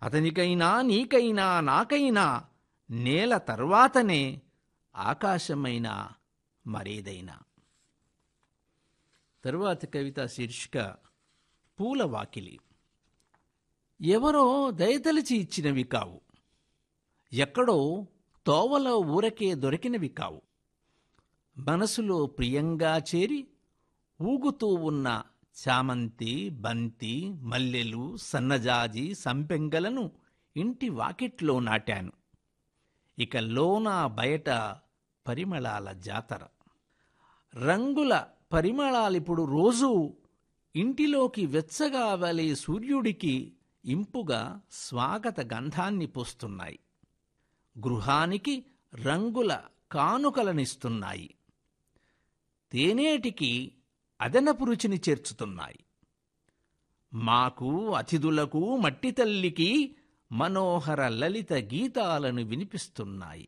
అతనికైనా నీకైనా నాకైనా నేల తర్వాతనే ఆకాశమైన మరేదైనా తరువాతి కవిత శీర్షిక పూల వాకిలి ఎవరో దయతలిచి ఇచ్చినవి కావు ఎక్కడో తోవలో ఊరకే దొరికినవి కావు మనసులో ప్రియంగా చేరి ఊగుతూ ఉన్న చామంతి బంతి మల్లెలు సన్నజాజి సంపెంగలను ఇంటి వాకిట్లో నాటాను ఇక లోన బయట పరిమళాల జాతర రంగుల పరిమళాలిప్పుడు రోజూ ఇంటిలోకి వెచ్చగా వలే సూర్యుడికి ఇంపుగా స్వాగత గంధాన్ని పోస్తున్నాయి గృహానికి రంగుల కానుకలనిస్తున్నాయి తేనేటికి అదనపు రుచిని చేర్చుతున్నాయి మాకు అతిథులకు మట్టి తల్లికి మనోహర లలిత గీతాలను వినిపిస్తున్నాయి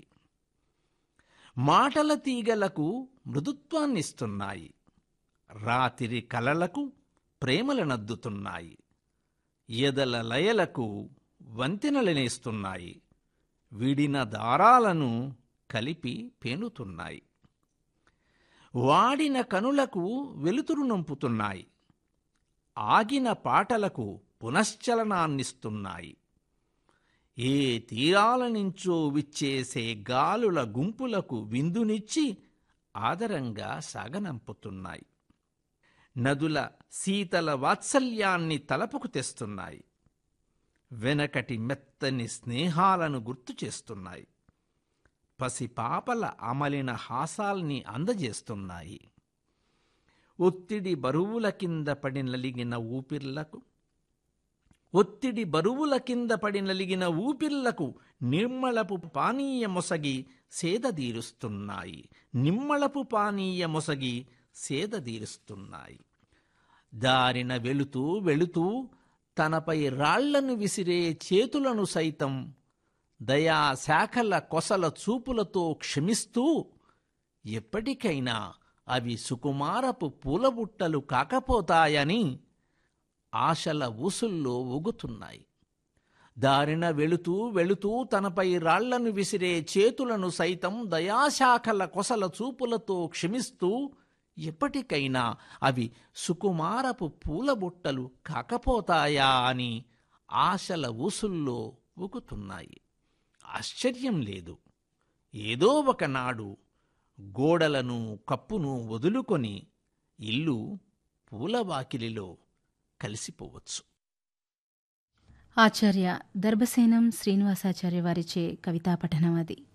మాటల తీగలకు మృదుత్వాన్నిస్తున్నాయి రాతిరి కలలకు ప్రేమలనద్దుతున్నాయి ఎదల లయలకు వంతెనలనేస్తున్నాయి విడిన దారాలను కలిపి పేనుతున్నాయి వాడిన కనులకు వెలుతురు నంపుతున్నాయి ఆగిన పాటలకు పునశ్చలనాన్నిస్తున్నాయి ఏ తీరాల నుంచో విచ్చేసే గాలుల గుంపులకు విందునిచ్చి ఆదరంగా సాగనంపుతున్నాయి నదుల శీతల వాత్సల్యాన్ని తలపుకు తెస్తున్నాయి వెనకటి మెత్తని స్నేహాలను గుర్తు చేస్తున్నాయి పసిపాపల అమలిన హాసాల్ని అందజేస్తున్నాయి ఒత్తిడి బరువుల కింద పడి నలిగిన ఊపిర్లకు ఒత్తిడి బరువుల కింద పడి నలిగిన ఊపిర్లకు నిర్మలపు పానీయ మొసగి సేదదీరుస్తున్నాయి నిమ్మళపు పానీయ మొసగి సేదదీరుస్తున్నాయి దారిన వెళుతూ వెళుతూ తనపై రాళ్లను విసిరే చేతులను సైతం దయా శాఖల కొసల చూపులతో క్షమిస్తూ ఎప్పటికైనా అవి సుకుమారపు పూలబుట్టలు కాకపోతాయని ఆశల ఊసుల్లో ఊగుతున్నాయి దారిన వెళుతూ వెళుతూ తనపై రాళ్లను విసిరే చేతులను సైతం దయాశాఖల కొసల చూపులతో క్షమిస్తూ ఎప్పటికైనా అవి సుకుమారపు పూలబుట్టలు కాకపోతాయా అని ఆశల ఊసుల్లో ఊగుతున్నాయి ఆశ్చర్యం లేదు ఏదో ఒకనాడు గోడలను కప్పును వదులుకొని ఇల్లు పూలవాకిలిలో కలిసిపోవచ్చు ఆచార్య దర్భసేనం శ్రీనివాసాచార్య వారిచే కవితా పఠనం అది